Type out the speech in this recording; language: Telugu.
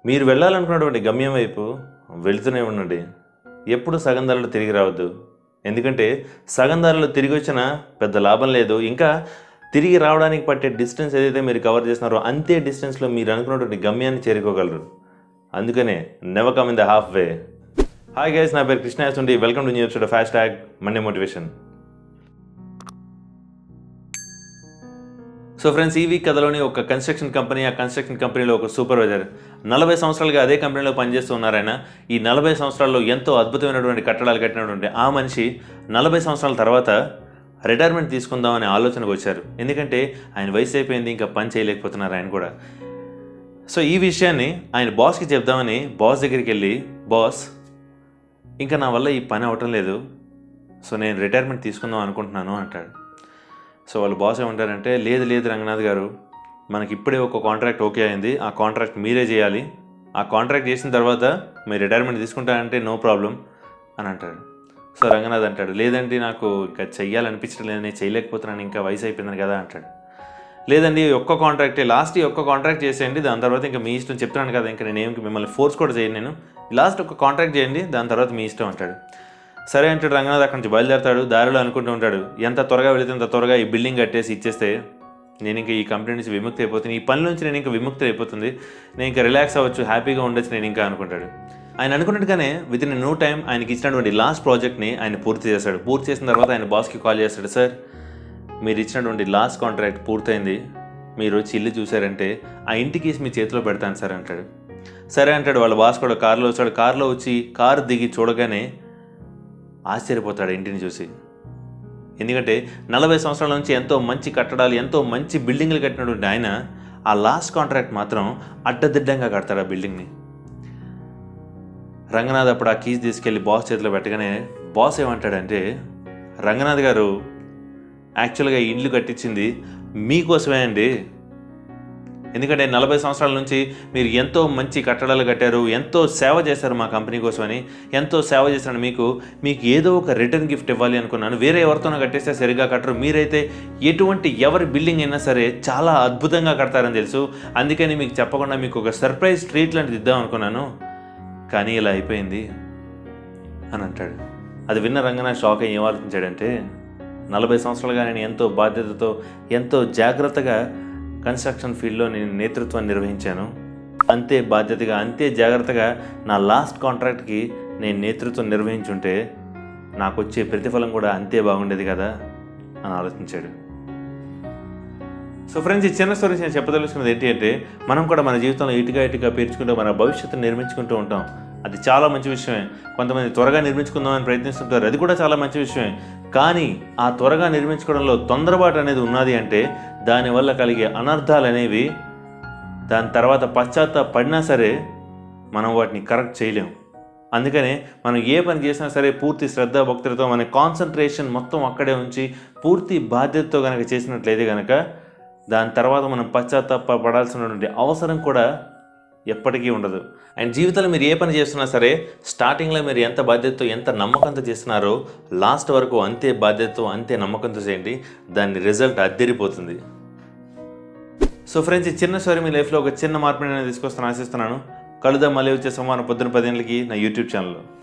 మీరు వెళ్ళాలనుకున్నటువంటి గమ్యం వైపు వెళుతూనే ఉండండి ఎప్పుడు సగం ధరలు తిరిగి రావద్దు ఎందుకంటే సగం ధరలు తిరిగి వచ్చినా పెద్ద లాభం లేదు ఇంకా తిరిగి రావడానికి పట్టే డిస్టెన్స్ ఏదైతే మీరు కవర్ చేస్తున్నారో అంతే డిస్టెన్స్లో మీరు అనుకున్నటువంటి గమ్యాన్ని చేరుకోగలరు అందుకనే never come in the halfway hi guys నా పేరు కృష్ణ ఉండి welcome to new episode fast tag Monday motivation so friends ఈ వీక్ కథలోని ఒక కన్స్ట్రక్షన్ కంపెనీ ఆ కన్స్ట్రక్షన్ కంపెనీలో ఒక సూపర్వైజర్ నలభై సంవత్సరాలుగా అదే కంపెనీలో పనిచేస్తూ ఉన్నారాయన ఈ నలభై సంవత్సరాల్లో ఎంతో అద్భుతమైనటువంటి కట్టడాలు కట్టినటువంటి ఆ మనిషి నలభై సంవత్సరాల తర్వాత రిటైర్మెంట్ తీసుకుందామనే ఆలోచనకు వచ్చారు ఎందుకంటే ఆయన వయసు అయిపోయింది ఇంకా పని చేయలేకపోతున్నారు ఆయన కూడా సో ఈ విషయాన్ని ఆయన బాస్కి చెప్దామని బాస్ దగ్గరికి వెళ్ళి బాస్ ఇంకా నా వల్ల ఈ పని అవటం లేదు సో నేను రిటైర్మెంట్ తీసుకుందాం అనుకుంటున్నాను అంటాడు సో వాళ్ళు బాస్ ఏమంటారంటే లేదు లేదు రంగనాథ్ గారు మనకి ఇప్పుడే ఒక కాంట్రాక్ట్ ఓకే అయింది ఆ కాంట్రాక్ట్ మీరే చేయాలి ఆ కాంట్రాక్ట్ చేసిన తర్వాత మీరు రిటైర్మెంట్ తీసుకుంటారంటే నో ప్రాబ్లం అని అంటాడు సో రంగనాథ్ అంటాడు లేదండి నాకు ఇంకా చెయ్యాలనిపించడం లేదు నేను చేయలేకపోతున్నాను ఇంకా వయసు అయిపోయింది కదా అంటాడు లేదండి ఈ ఒక్క కాంట్రాక్టే లాస్ట్ ఈ ఒక్క కాంట్రాక్ట్ చేసేయండి దాని తర్వాత ఇంకా మీ ఇష్టం చెప్తున్నాను కదా ఇంకా నేను ఏం మిమ్మల్ని ఫోర్స్ కూడా చేయను నేను లాస్ట్ ఒక కాంట్రాక్ట్ చేయండి దాని తర్వాత మీ ఇష్టం అంటాడు సరే అంటాడు రంగనాథ్ అక్కడి నుంచి బయలుదేరతాడు దారిలో అనుకుంటూ ఉంటాడు ఎంత త్వరగా వెళితే అంత త్వరగా ఈ బిల్డింగ్ కట్టేసి ఇచ్చేస్తే నేను ఇంకా ఈ కంపెనీ నుంచి విముక్తి అయిపోతుంది ఈ పని నుంచి నేను ఇంకా విముక్తి అయిపోతుంది నేను ఇంకా రిలాక్స్ అవ్వచ్చు హ్యాపీగా ఉండొచ్చు నేను ఇంకా అనుకుంటాడు ఆయన అనుకున్నట్టుగానే విత్ ఇన్ నో టైం ఆయనకి ఇచ్చినటువంటి లాస్ట్ ప్రాజెక్ట్ని ఆయన పూర్తి చేశాడు పూర్తి చేసిన తర్వాత ఆయన బాస్కి కాల్ చేస్తాడు సార్ మీరు ఇచ్చినటువంటి లాస్ట్ కాంట్రాక్ట్ పూర్తయింది మీరు వచ్చి ఇల్లు చూసారంటే ఆ ఇంటికి మీ చేతిలో పెడతాను సార్ అంటాడు సరే అంటాడు వాళ్ళ బాస్ కూడా కారులో వచ్చాడు కారులో వచ్చి కారు దిగి చూడగానే ఆశ్చర్యపోతాడు ఇంటిని చూసి ఎందుకంటే నలభై సంవత్సరాల నుంచి ఎంతో మంచి కట్టడాలు ఎంతో మంచి బిల్డింగ్లు కట్టినటువంటి ఆయన ఆ లాస్ట్ కాంట్రాక్ట్ మాత్రం అడ్డదిడ్డంగా కడతాడు ఆ బిల్డింగ్ని రంగనాథ్ అప్పుడు ఆ కీస్ తీసుకెళ్ళి బాస్ చేతిలో పెట్టగానే బాస్ ఏమంటాడంటే రంగనాథ్ గారు యాక్చువల్గా ఈ ఇల్లు కట్టించింది మీకోసమే అండి ఎందుకంటే నలభై సంవత్సరాల నుంచి మీరు ఎంతో మంచి కట్టడాలు కట్టారు ఎంతో సేవ చేశారు మా కంపెనీ కోసమని ఎంతో సేవ చేశాను మీకు మీకు ఏదో ఒక రిటర్న్ గిఫ్ట్ ఇవ్వాలి అనుకున్నాను వేరే ఎవరితోనో కట్టేస్తే సరిగా కట్టరు మీరైతే ఎటువంటి ఎవరి బిల్డింగ్ అయినా సరే చాలా అద్భుతంగా కడతారని తెలుసు అందుకని మీకు చెప్పకుండా మీకు ఒక సర్ప్రైజ్ ట్రీట్ లాంటిది ఇద్దాం అనుకున్నాను కానీ ఇలా అయిపోయింది అని అంటాడు అది విన్న రంగన షాక్ అయ్యి ఏం ఆలోచించాడంటే నలభై సంవత్సరాలుగా నేను ఎంతో బాధ్యతతో ఎంతో జాగ్రత్తగా కన్స్ట్రక్షన్ ఫీల్డ్లో నేను నేతృత్వాన్ని నిర్వహించాను అంతే బాధ్యతగా అంతే జాగ్రత్తగా నా లాస్ట్ కాంట్రాక్ట్కి నేను నేతృత్వం నిర్వహించుంటే నాకు వచ్చే ప్రతిఫలం కూడా అంతే బాగుండేది కదా అని ఆలోచించాడు సో ఫ్రెండ్స్ ఈ చిన్న స్టోరీస్ నేను చెప్పదలుచుకున్నది ఏంటి అంటే మనం కూడా మన జీవితంలో ఇటుగా ఇటుగా పేర్చుకుంటూ మన భవిష్యత్తును నిర్మించుకుంటూ ఉంటాం అది చాలా మంచి విషయమే కొంతమంది త్వరగా నిర్మించుకుందామని ప్రయత్నిస్తుంటారు అది కూడా చాలా మంచి విషయమే కానీ ఆ త్వరగా నిర్మించుకోవడంలో తొందరపాటు అనేది ఉన్నది అంటే దానివల్ల కలిగే అనర్థాలు అనేవి దాని తర్వాత పశ్చాత్తాప పడినా సరే మనం వాటిని కరెక్ట్ చేయలేం అందుకనే మనం ఏ పని చేసినా సరే పూర్తి శ్రద్ధ భక్తులతో మన కాన్సన్ట్రేషన్ మొత్తం అక్కడే ఉంచి పూర్తి బాధ్యతతో కనుక చేసినట్లయితే కనుక దాని తర్వాత మనం పశ్చాత్తాప పడాల్సినటువంటి అవసరం కూడా ఎప్పటికీ ఉండదు అండ్ జీవితంలో మీరు ఏ పని చేస్తున్నా సరే స్టార్టింగ్లో మీరు ఎంత బాధ్యతతో ఎంత నమ్మకంతో చేస్తున్నారో లాస్ట్ వరకు అంతే బాధ్యతతో అంతే నమ్మకంతో చేయండి దాని రిజల్ట్ అద్దరిపోతుంది సో ఫ్రెండ్స్ ఈ చిన్న స్టోరీ మీ లైఫ్లో ఒక చిన్న మార్పు నేను తీసుకొస్తాను ఆశిస్తున్నాను కలుద్దాం మళ్ళీ వచ్చే సోమవారం పొద్దున పదిహేనులకి నా యూట్యూబ్ ఛానల్లో